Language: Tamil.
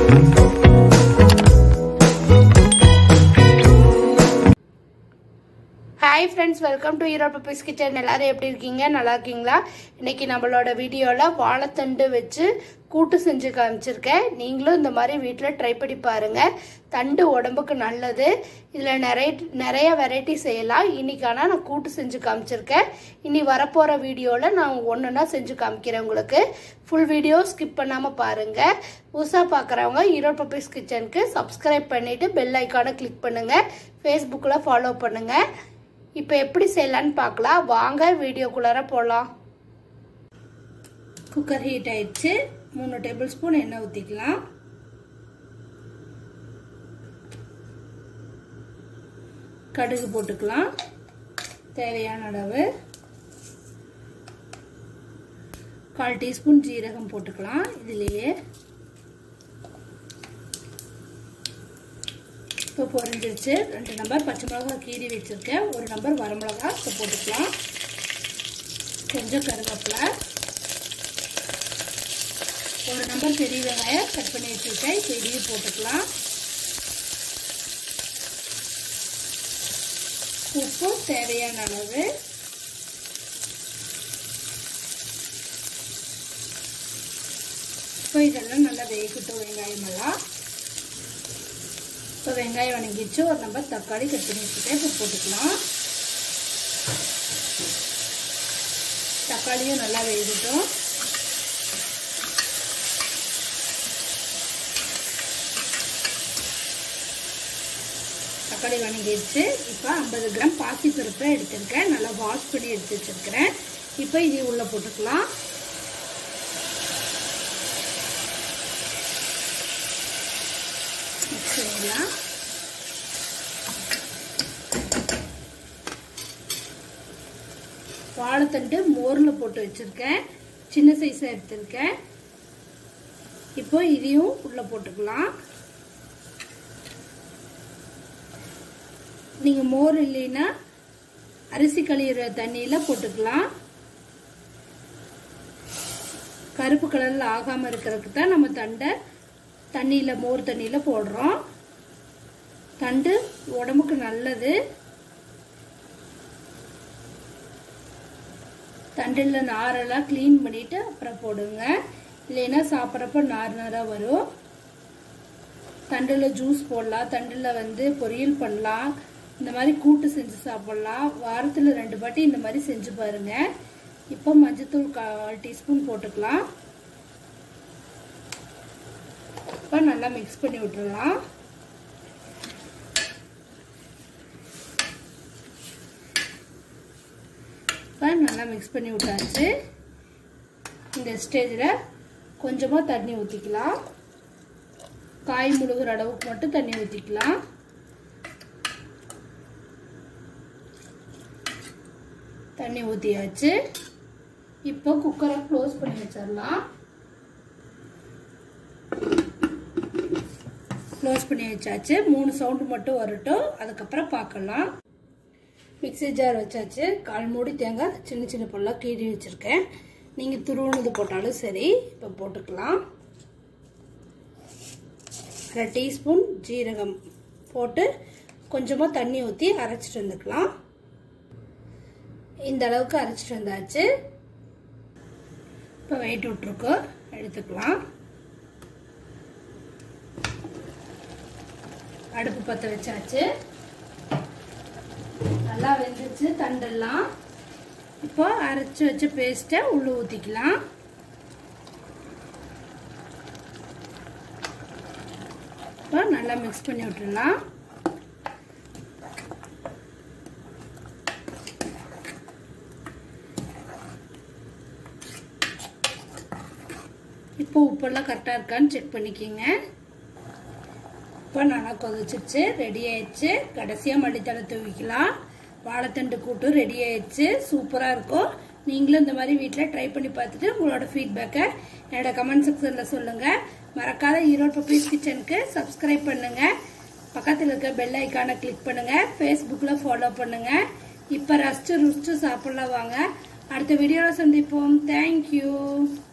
hi friends welcome to Erode puppies kitchen எல்லாரும் எப்படி இருக்கீங்க நல்லா இருக்கீங்களா இன்னைக்கு நம்மளோட வீடியோவில் வாழைத்தண்டு வச்சு கூட்டு செஞ்சு காமிச்சிருக்கேன் நீங்களும் இந்த மாதிரி வீட்டில் ட்ரை பண்ணி பாருங்க தண்டு உடம்புக்கு நல்லது இதில் நிறைய நிறைய வெரைட்டி செய்யலாம் இன்னைக்கான நான் கூட்டு செஞ்சு காமிச்சிருக்கேன் இனி வரப்போகிற வீடியோவில் நான் ஒன்றுனா செஞ்சு காமிக்கிறேன் உங்களுக்கு ஃபுல் வீடியோ ஸ்கிப் பண்ணாமல் பாருங்கள் புதுசாக பார்க்குறவங்க ஈரோடு பப்பீஸ் கிச்சனுக்கு சப்ஸ்கிரைப் பண்ணிவிட்டு பெல் ஐக்கானை கிளிக் பண்ணுங்கள் ஃபேஸ்புக்கில் ஃபாலோ பண்ணுங்கள் இப்போ எப்படி செய்யலான்னு பார்க்கலாம் வாங்க வீடியோக்குள்ளார போகலாம் குக்கர் ஹீட் ஆயிடுச்சு மூணு டேபிள் ஸ்பூன் எண்ணெய் ஊற்றிக்கலாம் கடுகு போட்டுக்கலாம் தேவையான அளவு கால் டீஸ்பூன் ஜீரகம் போட்டுக்கலாம் இதுலேயே இப்போ பொரிஞ்சிருச்சு ரெண்டு நம்பர் பச்சை மிளகா கீரி வச்சுருக்கேன் ஒரு நம்பர் வரமிளகா இப்போ போட்டுக்கலாம் கொஞ்சம் கருவேப்பிலை ஒரு நம்பர் பெரிய வெங்காயம் கட் பண்ணி வச்சுருக்கேன் இப்போ இதையும் போட்டுக்கலாம் உப்பு தேவையான அளவு இப்போ இதெல்லாம் நல்லா வேகட்டும் வெங்காயம் எல்லாம் இப்போ வெங்காயம் வணங்கிச்சு ஒரு நம்பர் தக்காளி கட் பண்ணி வச்சுட்டேன் இப்போ போட்டுக்கலாம் தக்காளியும் நல்லா வேகட்டும் தக்காளி வணங்கிடுச்சு இப்போ ஐம்பது கிராம் பாசி பருப்பை எடுத்திருக்கேன் நல்லா வாஷ் பண்ணி எடுத்து வச்சிருக்கிறேன் இப்போ இது உள்ளே போட்டுக்கலாம் செய்யலாம் வாழைத்தண்டு மோரில் போட்டு வச்சுருக்கேன் சின்ன சைஸாக எடுத்திருக்கேன் இப்போ இதையும் உள்ளே போட்டுக்கலாம் நீங்கள் மோர் இல்லைன்னா அரிசி கழியிற தண்ணியில் போட்டுக்கலாம் கருப்பு கலரில் ஆகாமல் இருக்கிறதுக்கு தான் நம்ம தண்டை தண்ணியில் மோர் தண்ணியில் போடுறோம் தண்டு உடம்புக்கு நல்லது தண்டில் நாரெல்லாம் க்ளீன் பண்ணிவிட்டு அப்புறம் போடுங்க இல்லைன்னா சாப்பிட்றப்ப நார் நாராக வரும் தண்டில் ஜூஸ் போடலாம் தண்டில் வந்து பொரியல் பண்ணலாம் இந்த மாதிரி கூட்டு செஞ்சு சாப்பிட்லாம் வாரத்தில் ரெண்டு பாட்டி இந்த மாதிரி செஞ்சு பாருங்கள் இப்போ மஞ்சத்தூள் கால் டீஸ்பூன் போட்டுக்கலாம் இப்போ நல்லா மிக்ஸ் பண்ணி விட்டுடலாம் இப்போ நல்லா மிக்ஸ் பண்ணி விட்டாச்சு இந்த ஸ்டேஜில் கொஞ்சமாக தண்ணி ஊற்றிக்கலாம் காய் முழுகிற அளவுக்கு மட்டும் தண்ணி ஊற்றிக்கலாம் தண்ணி ஊற்றியாச்சு இப்போ குக்கரை க்ளோஸ் பண்ணி வச்சிடலாம் க்ளோஸ் பண்ணி வச்சாச்சு மூணு சவுண்டு மட்டும் வரட்டும் அதுக்கப்புறம் பார்க்கலாம் மிக்சி ஜார் வச்சாச்சு கால் மூடி தேங்காய் சின்ன சின்ன பொருளாக கீறி வச்சுருக்கேன் நீங்கள் துருவனது போட்டாலும் சரி இப்போ போட்டுக்கலாம் அரை டீஸ்பூன் ஜீரகம் போட்டு கொஞ்சமாக தண்ணி ஊற்றி அரைச்சிட்டு வந்துக்கலாம் இந்த அளவுக்கு அரைச்சிட்டு வந்தாச்சு இப்போ வெயிட் விட்ருக்கோம் எடுத்துக்கலாம் அடுப்பு பற்ற வச்சாச்சு நல்லா வெந்துச்சு தண்டெல்லாம் இப்போ அரைச்சி வச்ச பேஸ்ட்டை உள்ள ஊற்றிக்கலாம் இப்போ நல்லா மிக்ஸ் பண்ணி விட்டுடலாம் இப்போ உப்பெல்லாம் கரெக்டாக இருக்கான்னு செக் பண்ணிக்கோங்க இப்போ நல்லா கொதிச்சிருச்சு ரெடி ஆயிடுச்சு கடைசியாக மல்லித்தலை தூவிக்கலாம் வாழைத்தண்டு கூட்டு ரெடி ஆயிடுச்சு சூப்பராக இருக்கும் நீங்களும் இந்த மாதிரி வீட்டில் ட்ரை பண்ணி பார்த்துட்டு உங்களோட ஃபீட்பேக்கை என்னோட கமெண்ட் செக்ஷனில் சொல்லுங்கள் மறக்காத ஈரோடு பப்பீஸ் கிச்சனுக்கு சப்ஸ்கிரைப் பண்ணுங்கள் பக்கத்தில் இருக்க பெல் ஐக்கானை கிளிக் பண்ணுங்கள் ஃபேஸ்புக்கில் ஃபாலோ பண்ணுங்கள் இப்போ ரசிச்சு ருசிச்சு சாப்பிடலாம் வாங்க அடுத்த வீடியோவில் சந்திப்போம் தேங்க்யூ